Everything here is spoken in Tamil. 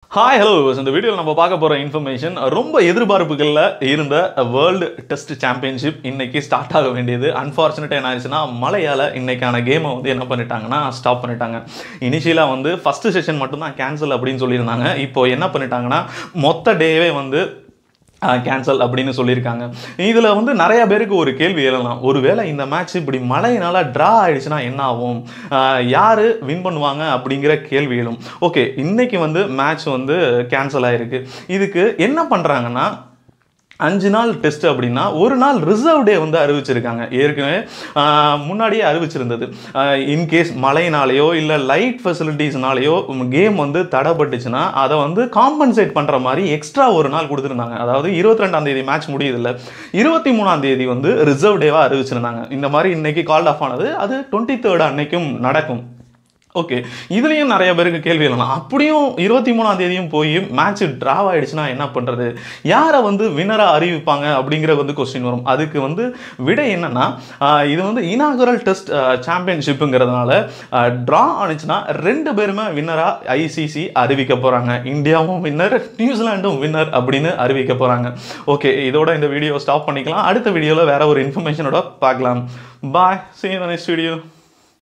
ஹாய் ஹலோ இந்த வீடியோவில் நம்ம பார்க்க போகிற இன்ஃபர்மேஷன் ரொம்ப எதிர்பார்ப்புகளில் இருந்த வேர்ல்டு டெஸ்ட் சாம்பியன்ஷிப் இன்னைக்கு ஸ்டார்ட் ஆக வேண்டியது அன்ஃபார்ச்சுனேட்டாக என்ன ஆயிடுச்சுன்னா மழையால் இன்னைக்கான கேமை வந்து என்ன பண்ணிட்டாங்கன்னா ஸ்டாப் பண்ணிட்டாங்க இனிஷியலாக வந்து ஃபஸ்ட்டு செஷன் மட்டும்தான் கேன்சல் அப்படின்னு சொல்லியிருந்தாங்க இப்போ என்ன பண்ணிட்டாங்கன்னா மொத்த டேவே வந்து கேன்சல் அப்படின்னு சொல்லியிருக்காங்க இதில் வந்து நிறைய பேருக்கு ஒரு கேள்வி எழலாம் ஒருவேளை இந்த மேட்ச் இப்படி மழையினால ட்ரா ஆயிடுச்சுன்னா என்ன ஆகும் யார் வின் பண்ணுவாங்க அப்படிங்கிற கேள்வி எழும் ஓகே இன்னைக்கு வந்து மேட்ச் வந்து கேன்சல் ஆயிருக்கு இதுக்கு என்ன பண்ணுறாங்கன்னா அஞ்சு நாள் டெஸ்ட் அப்படின்னா ஒரு நாள் ரிசர்வ் டே வந்து அறிவிச்சிருக்காங்க ஏற்கனவே ஆஹ், முன்னாடியே அறிவிச்சிருந்தது இன்கேஸ் மழையினாலேயோ இல்லை லைட் ஃபெசிலிட்டிஸ்னாலேயோ கேம் வந்து தடைப்பட்டுச்சுன்னா அதை வந்து காம்பன்சேட் பண்ணுற மாதிரி எக்ஸ்ட்ரா ஒரு நாள் கொடுத்துருந்தாங்க அதாவது இருபத்தி ரெண்டாம் தேதி மேட்ச் முடியுதுல்ல இருபத்தி மூணாம் தேதி வந்து ரிசர்வ் டேவாக அறிவிச்சிருந்தாங்க இந்த மாதிரி இன்னைக்கு கால்ட் ஆஃப் ஆனது அது டுவெண்ட்டி தேர்ட் அன்னைக்கும் நடக்கும் ஓகே இதுலேயும் நிறைய பேருக்கு கேள்வி எழலாம் அப்படியும் இருபத்தி மூணாம் தேதியும் போய் மேட்ச் டிராவ் ஆயிடுச்சுன்னா என்ன பண்ணுறது யாரை வந்து வின்னராக அறிவிப்பாங்க அப்படிங்கிற வந்து கொஸ்டின் வரும் அதுக்கு வந்து விடை என்னன்னா ஆஹ் இது வந்து இனாகுரல் டெஸ்ட் சாம்பியன்ஷிப்புங்கிறதுனால ட்ரா ஆனிச்சுன்னா ரெண்டு பேருமே வின்னராக ஐசிசி அறிவிக்க போகிறாங்க இந்தியாவும் வின்னர் நியூசிலாண்டும் வின்னர் அப்படின்னு அறிவிக்க போகிறாங்க ஓகே இதோட இந்த வீடியோ ஸ்டாப் பண்ணிக்கலாம் அடுத்த வீடியோவில் வேற ஒரு இன்ஃபர்மேஷனோட பார்க்கலாம் பாய் see you in the next video